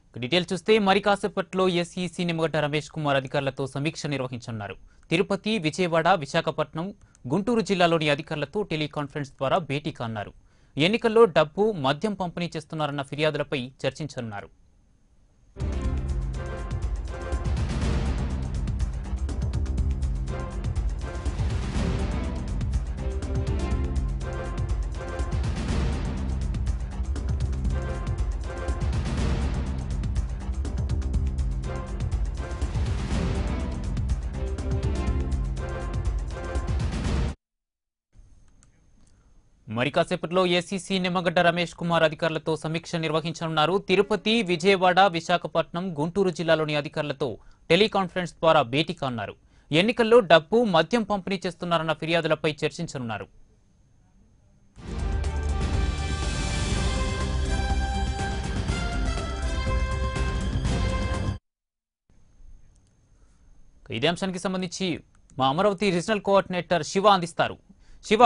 detail చూస్తే మరి కాసేపట్లో ఎస్ఈసీ నిమ్మగడ్డ రమేష్ కుమార్ అధికారులతో సమీక్ష నిర్వహించనున్నారు తిరుపతి విజయవాడ విశాఖపట్నం గుంటూరు జిల్లాలోని అధికారులతో టెలికాన్ఫరెన్స్ ద్వారా భేటీ కాన్నారు ఎన్నికల్లో డబ్బు మద్యం పంపిణీ చేస్తున్నారన్న ఫిర్యాదులపై చర్చించనున్నారు మరి కాసేపట్లో ఏసీసీ నిమ్మగడ్డ రమేష్ కుమార్ అధికారులతో సమీక్ష నిర్వహించనున్నారు తిరుపతి విజయవాడ విశాఖపట్నం గుంటూరు జిల్లాలోని అధికారులతో టెలికాన్ఫరెన్స్ ద్వారా భేటీ కానున్నారు ఎన్నికల్లో డబ్బు మద్యం పంపిణీ చేస్తున్నారన్న ఫిర్యాదులపై చర్చించనున్నారు ఇదే అంశానికి సంబంధించి మా అమరావతి రీజనల్ కోఆర్డినేటర్ శివ అందిస్తారు శివ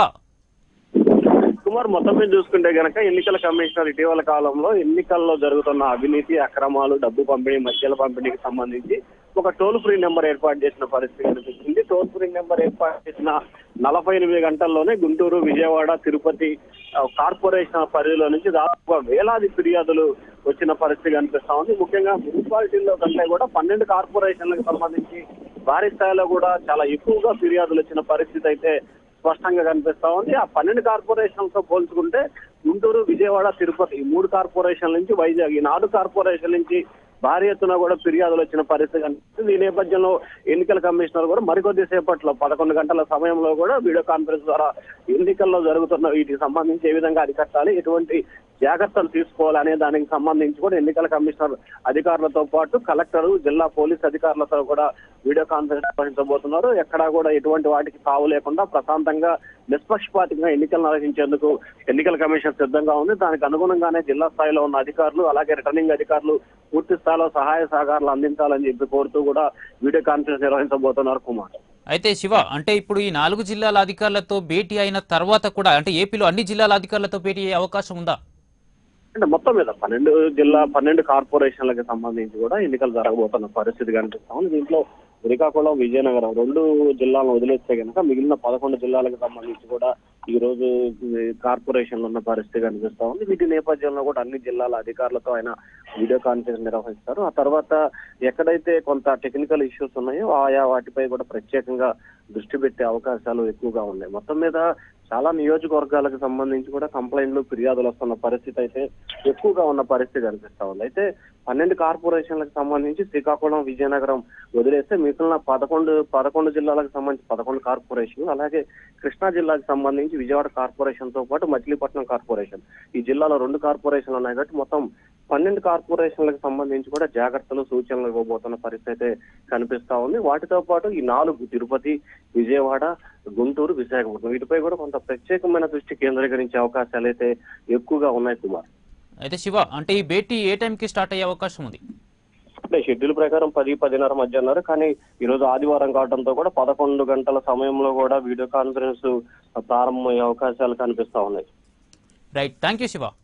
కుమార్ మొత్తం మీద చూసుకుంటే గనక ఎన్నికల కమిషనర్ ఇటీవల కాలంలో ఎన్నికల్లో జరుగుతున్న అవినీతి అక్రమాలు డబ్బు పంపిణీ మద్యాల పంపిణీకి సంబంధించి ఒక టోల్ ఫ్రీ నెంబర్ ఏర్పాటు చేసిన పరిస్థితి కనిపిస్తుంది టోల్ ఫ్రీ నెంబర్ ఏర్పాటు చేసిన నలభై ఎనిమిది గంటల్లోనే గుంటూరు విజయవాడ తిరుపతి ఆ, కార్పొరేషన్ పరిధిలో నుంచి దాదాపు వేలాది ఫిర్యాదులు వచ్చిన పరిస్థితి కనిపిస్తా ఉంది ముఖ్యంగా మున్సిపాలిటీల్లో కంటే కూడా పన్నెండు కార్పొరేషన్లకు సంబంధించి భారీ స్థాయిలో కూడా చాలా ఎక్కువగా ఫిర్యాదులు వచ్చిన పరిస్థితి అయితే స్పష్టంగా కనిపిస్తా ఉంది ఆ పన్నెండు కార్పొరేషన్లతో పోల్చుకుంటే గుంటూరు విజయవాడ తిరుపతి ఈ మూడు కార్పొరేషన్ల నుంచి వైజాగ్ ఈ నాలుగు కార్పొరేషన్ల నుంచి భారీ ఎత్తున కూడా ఫిర్యాదులు వచ్చిన పరిస్థితి కనిపిస్తుంది ఈ నేపథ్యంలో ఎన్నికల కమిషనర్ కూడా మరికొద్ది సేపట్లో పదకొండు గంటల సమయంలో కూడా వీడియో కాన్ఫరెన్స్ ద్వారా ఎన్నికల్లో జరుగుతున్న వీటికి సంబంధించి ఏ విధంగా అరికట్టాలి ఎటువంటి జాగ్రత్తలు తీసుకోవాలి అనే దానికి సంబంధించి కూడా ఎన్నికల కమిషనర్ అధికారులతో పాటు కలెక్టర్ జిల్లా పోలీస్ అధికారులతో కూడా వీడియో కాన్ఫరెన్స్ నిర్వహించబోతున్నారు ఎక్కడా కూడా ఎటువంటి వాటికి తావు లేకుండా ప్రశాంతంగా నిష్పక్షపాతంగా ఎన్నికలు నిర్వహించేందుకు ఎన్నికల కమిషన్ సిద్ధంగా ఉంది దానికి అనుగుణంగానే జిల్లా స్థాయిలో ఉన్న అధికారులు అలాగే రిటర్నింగ్ అధికారులు పూర్తి స్థాయిలో సహాయ సహకారాలు అందించాలని చెప్పి కోరుతూ కూడా వీడియో కాన్ఫరెన్స్ నిర్వహించబోతున్నారు కుమార్ అయితే శివ అంటే ఇప్పుడు ఈ నాలుగు జిల్లాల అధికారులతో భేటీ అయిన తర్వాత కూడా అంటే ఏపీలో అన్ని జిల్లాల అధికారులతో భేటీ అయ్యే అవకాశం ఉందా అంటే మొత్తం మీద పన్నెండు జిల్లా పన్నెండు కార్పొరేషన్లకు సంబంధించి కూడా ఎన్నికలు జరగబోతున్న పరిస్థితి కనిపిస్తా ఉంది దీంట్లో శ్రీకాకుళం విజయనగరం రెండు జిల్లాలను వదిలేస్తే కనుక మిగిలిన పదకొండు జిల్లాలకు సంబంధించి కూడా ఈ రోజు ఈ కార్పొరేషన్లు ఉన్న పరిస్థితి కనిపిస్తా ఉంది వీటి నేపథ్యంలో కూడా అన్ని జిల్లాల అధికారులతో ఆయన వీడియో కాన్ఫరెన్స్ నిర్వహిస్తారు ఆ తర్వాత ఎక్కడైతే కొంత టెక్నికల్ ఇష్యూస్ ఉన్నాయో ఆయా వాటిపై కూడా ప్రత్యేకంగా దృష్టి పెట్టే అవకాశాలు ఎక్కువగా ఉన్నాయి మొత్తం మీద చాలా నియోజకవర్గాలకు సంబంధించి కూడా కంప్లైంట్లు ఫిర్యాదులు వస్తున్న పరిస్థితి అయితే ఎక్కువగా ఉన్న పరిస్థితి కనిపిస్తా ఉంది అయితే పన్నెండు కార్పొరేషన్లకు సంబంధించి శ్రీకాకుళం విజయనగరం వదిలేస్తే మిగిలిన పదకొండు పదకొండు జిల్లాలకు సంబంధించి పదకొండు కార్పొరేషన్లు అలాగే కృష్ణా జిల్లాకు సంబంధించి విజయవాడ కార్పొరేషన్ తో పాటు మచిలీపట్నం కార్పొరేషన్ ఈ జిల్లాలో రెండు కార్పొరేషన్లు ఉన్నాయి కాబట్టి మొత్తం పన్నెండు కార్పొరేషన్లకు సంబంధించి కూడా జాగ్రత్తలు సూచనలు ఇవ్వబోతున్న పరిస్థితి అయితే కనిపిస్తా ఉంది వాటితో పాటు ఈ నాలుగు తిరుపతి విజయవాడ గుంటూరు విశాఖపట్నం వీటిపై కూడా కొంత ప్రత్యేకమైన దృష్టి కేంద్రీకరించే అవకాశాలు అయితే ఎక్కువగా ఉన్నాయి కుమార్ అయితే శివ అంటే ఈ భేటీ ఏ టైంకి స్టార్ట్ అయ్యే అవకాశం ఉంది అంటే షెడ్యూల్ ప్రకారం పది పదిన్నర మధ్య అన్నారు కానీ ఈ రోజు ఆదివారం కావడంతో కూడా పదకొండు గంటల సమయంలో కూడా వీడియో కాన్ఫరెన్స్ ప్రారంభమయ్యే అవకాశాలు కనిపిస్తా ఉన్నాయి రైట్ థ్యాంక్ యూ శివ